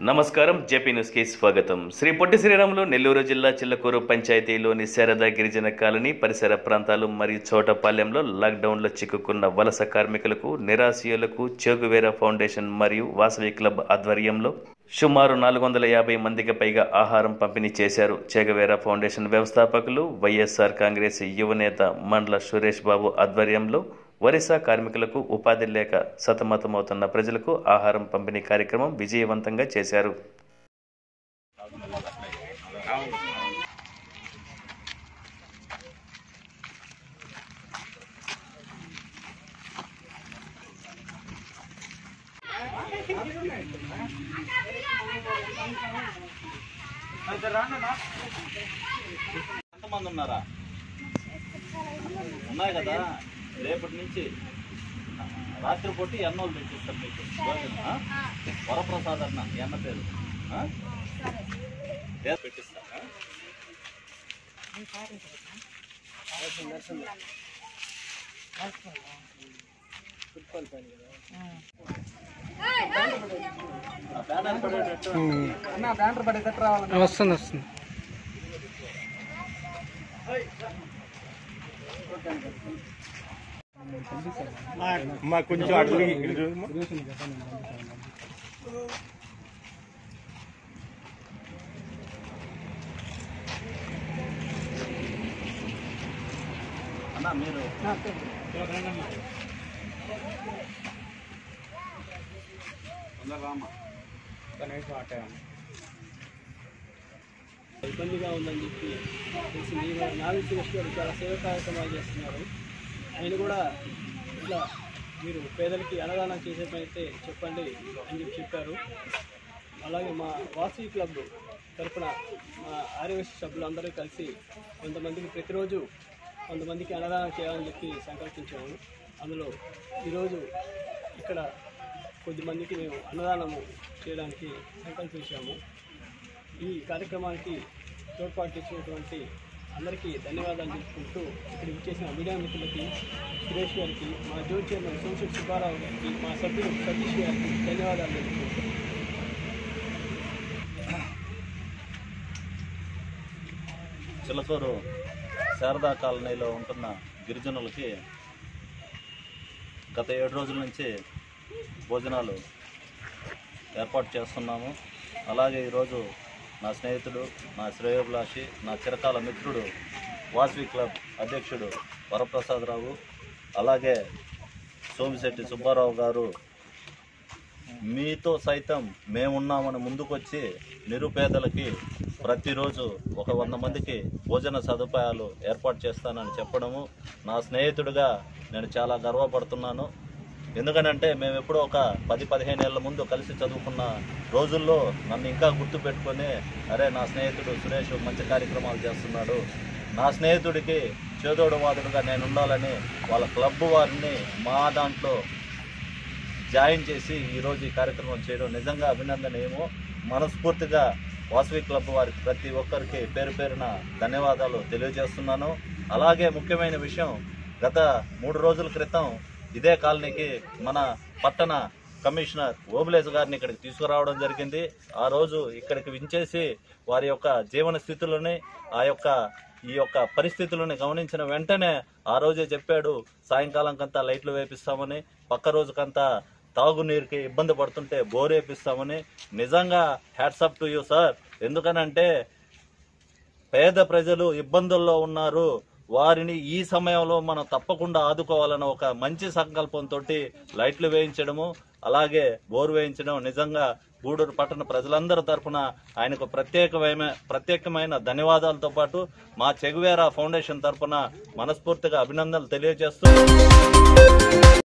నమస్కారం జేపీ న్యూస్కి స్వాగతం శ్రీ పొట్టి శ్రీరాములు నెల్లూరు జిల్లా చిల్లకూరు పంచాయతీలోని శారదా గిరిజన కాలనీ పరిసర ప్రాంతాలు మరియు చోటపాలెంలో లాక్డౌన్లో చిక్కుకున్న వలస కార్మికులకు నిరాశయులకు చెగువేరా ఫౌండేషన్ మరియు వాసవి క్లబ్ ఆధ్వర్యంలో సుమారు నాలుగు వందల యాభై మందికి పైగా ఆహారం పంపిణీ చేశారు చెగవేరా ఫౌండేషన్ వ్యవస్థాపకులు వైఎస్ఆర్ కాంగ్రెస్ యువనేత మండల సురేష్ బాబు ఆధ్వర్యంలో ఒరిస్సా కార్మికులకు ఉపాధి లేక సతమతమవుతున్న ప్రజలకు ఆహారం పంపిణీ కార్యక్రమం విజయవంతంగా చేశారు ఎంతమంది ఉన్నారా ఉన్నాయి కదా రేపటి నుంచి రాత్రి పొట్టి ఎన్నోళ్ళు పెట్టిస్తాం మీకు భోజనం, ఆ? వరప్రసాద్ అన్న ఈ అన్న పేరు ఆ? ఏ పెట్టిస్తా ఆ? ఆ బ్యానర్ పడేటట్టు వస్తుంది వస్తుంది మా కొంచెం అటు తిరిగి ఇటు చూడమ్మా. అన్న మీరు ఇబ్బందిగా ఉందని చెప్పి తెలిసింది మరి నాగ శ్రేష్ఠ గారు చాలా సేవ కార్యక్రమాలు చేస్తున్నారు ఆయన కూడా ఇట్లా మీరు పేదలకి అన్నదానం చేసే పని అయితే చెప్పండి అని చెప్పి చెప్పారు అలాగే మా వాసవి క్లబ్ తరపున మా ఆర్యవైశ్య సభ్యులు అందరూ కలిసి కొంతమందికి ప్రతిరోజు కొంతమందికి అన్నదానం చేయాలని చెప్పి సంకల్పించాము అందులో ఈరోజు ఇక్కడ కొద్దిమందికి మేము అన్నదానము చేయడానికి సంకల్పించాము ఈ కార్యక్రమానికి తోడ్పాటు చేసినటువంటి అందరికీ ధన్యవాదాలు తెలుపుకుంటూ ఇక్కడ ఇచ్చేసిన మీడియా మిత్రులకి సురేష్ గారికి మా జోన్ చైర్మన్ సోమశేఖర్ సుబ్బారావు గారికి మా సభ్యులు సతీష్ గారికి ధన్యవాదాలు తెలుపుకుంటూ చిలకూరు శారదా కాలనీలో ఉంటున్న గిరిజనులకి గత ఏడు రోజుల నుంచి భోజనాలు ఏర్పాటు చేస్తున్నాము అలాగే ఈరోజు నా స్నేహితుడు నా శ్రేయోభిలాషి నా చిరకాల మిత్రుడు వాసవి క్లబ్ అధ్యక్షుడు వరప్రసాదరావు అలాగే సోమిశెట్టి సుబ్బారావు గారు మీతో సైతం మేమున్నామని ముందుకొచ్చి నిరుపేదలకి ప్రతిరోజు ఒక వంద మందికి భోజన సదుపాయాలు ఏర్పాటు చేస్తానని చెప్పడము నా స్నేహితుడిగా నేను చాలా గర్వపడుతున్నాను ఎందుకనంటే మేము ఎప్పుడో ఒక పది పదిహేను ఏళ్ళ ముందు కలిసి చదువుకున్న రోజుల్లో నన్ను ఇంకా గుర్తు పెట్టుకొని అరే నా స్నేహితుడు సురేష్ మంచి కార్యక్రమాలు చేస్తున్నాడు నా స్నేహితుడికి చేదోడు వాదుడుగా నేను ఉండాలని వాళ్ళ క్లబ్ వారిని మా దాంట్లో జాయిన్ చేసి ఈరోజు ఈ కార్యక్రమం చేయడం నిజంగా అభినందనీయము మనస్ఫూర్తిగా వాసవి క్లబ్ వారికి ప్రతి ఒక్కరికి పేరు పేరున ధన్యవాదాలు తెలియజేస్తున్నాను అలాగే ముఖ్యమైన విషయం గత మూడు రోజుల క్రితం ఇదే కాలనీకి మన పట్టణ కమిషనర్ ఓబులేస్ గారిని ఇక్కడికి తీసుకురావడం జరిగింది ఆ రోజు ఇక్కడికి వించేసి వారి యొక్క జీవన స్థితులని ఆ యొక్క ఈ యొక్క పరిస్థితులను గమనించిన వెంటనే ఆ రోజే చెప్పాడు సాయంకాలంకంతా లైట్లు వేపిస్తామని పక్క రోజుకంతా తాగునీరుకి ఇబ్బంది పడుతుంటే బోర్ వేపిస్తామని నిజంగా హ్యాట్సప్ టు యూ సార్ ఎందుకనంటే పేద ప్రజలు ఇబ్బందుల్లో ఉన్నారు వారిని ఈ సమయంలో మనం తప్పకుండా ఆదుకోవాలన్న ఒక మంచి సంకల్పంతో లైట్లు వేయించడము అలాగే బోర్ వేయించడం నిజంగా గూడూరు పట్టణ ప్రజలందరి తరఫున ఆయనకు ప్రత్యేకమైన ప్రత్యేకమైన ధన్యవాదాలతో పాటు మా చెగువేరా ఫౌండేషన్ తరఫున మనస్ఫూర్తిగా అభినందనలు తెలియజేస్తూ